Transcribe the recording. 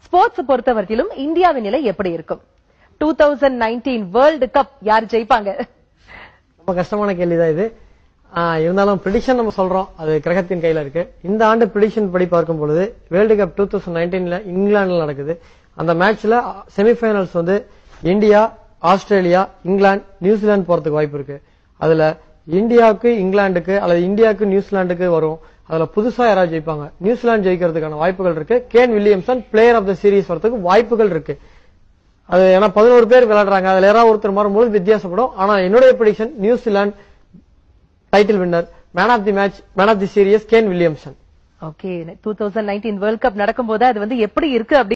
sports பொறுத்தவரையிலும் இந்தியாவின் நிலை எப்படி இருக்கும் two thousand nineteen world cup யார் ஜெயிப்பாங்க ரொம்ப கஷ்டமான கேள்விதான் இது ஆஹ் இருந்தாலும் ப்ரிடிக்ஷன் நம்ம சொல்றோம் அது கிரகத்தின் கையில இருக்கு இந்த ஆண்டு ப்ரிடிக்ஷன் படி பார்க்கும் பொழுது வேர்ல்டு கப் டூ தௌசண்ட் நைன்டீன்ல இங்கிலாந்துல நடக்குது அந்த மேட்ச்ல செமிஃபைனல்ஸ் வந்து இந்தியா ஆஸ்திரேலியா இங்கிலாந்து நியூசிலாந்து போறதுக்கு வாய்ப்பு இருக்கு அதுல இந்தியாவுக்கு இங்கிலாந்துக்கு அல்லது இந்தியாவுக்கு நியூசிலாந்துக்கு வரும் அதுல புதுசா யாராவது ஜெயிப்பாங்க நியூசிலாந்து ஜெயிக்கிறதுக்கான வாய்ப்புகள் இருக்கு Kane Williamson player of the series வரதுக்கு வாய்ப்புகள் இருக்கு அது ஏன்னா பதினோரு பேர் விளையாடுறாங்க அதுல யாராவது ஒருத்தர் மாறும்போது வித்தியாசப்படும் ஆனா என்னுடைய prediction New Zealand title winner man of the match man of the series Kane Williamson okay two thousand nineteen world cup நடக்கும்போது அது வந்து எப்படி இருக்கு அப்படி